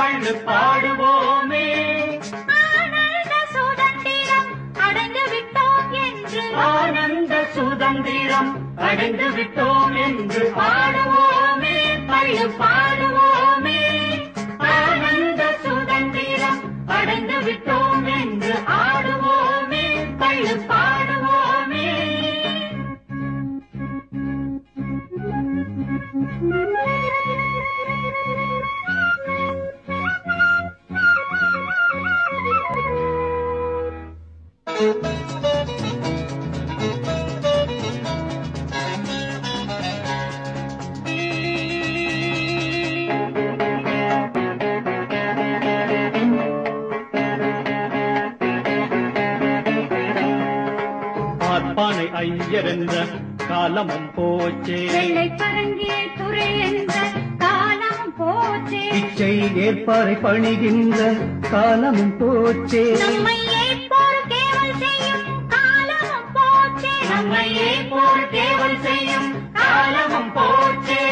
பள்ளு பாடுவோமே ஆனந்த சுதந்திரம் அடைந்து விட்டோம் என்று ஆனந்த சுதந்திரம் அடைந்து விட்டோம் என்று பாடுவோமே பள்ளு பாடுவோமே ஆனந்த சுதந்திரம் அடைந்து விட்டோம் என்று ஆடுவோமே பள்ளு பாடுவோமே பார்ப்பானை ஐயர் என்ற காலமும் போச்சே வெள்ளை பரங்கிய துறை என்ற காலம் போச்சே இச்சை ஏற்பாரை பணிகின்ற காலமும் போச்சே நம்மை ஏற்போர் கேவல் செய்யும் காலமும் போச்சே நம்மையே போல் கேவல் செய்யும் காலமும் போச்சே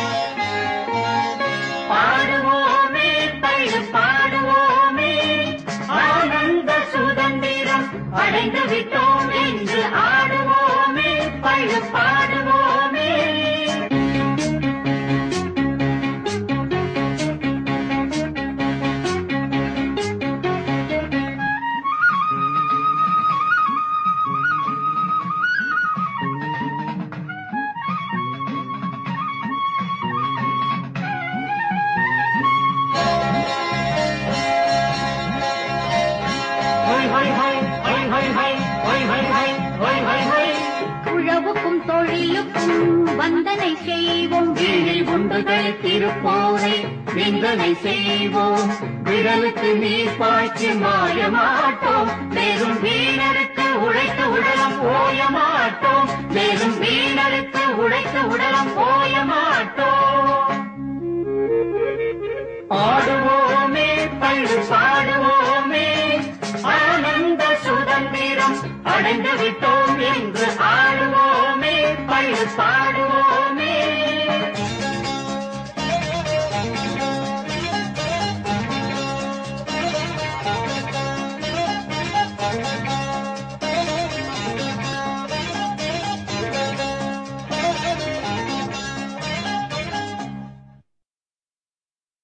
பாடுவோமே பள்ளு பாடுவோமே ஆனந்த சுதந்திரம் அடைந்து விட்டோம் என்று ஆடுவோமே பள்ளு பாடுவோமே ஹொய் ஹொய் ஹொய் ஹொய் ஹொய் ஹொய் ஹொய் ஹொய் ஹொய் ஹொய் ஹொய் ஹொய் உழவுக்கும் தொழிலுக்கும் வந்தனை செய்வோம் வீணை உண்டுகள் திருப்போரை நிந்தனை செய்வோம் விரலுக்கு நீர் பாய்ச்சி மாய மாட்டோம் மேலும் வீணருக்கு உழைத்து உடலம் போய மாட்டோம் மேலும் வீணருக்கு உழைத்து உடலம் போய மாட்டோம் ஆடு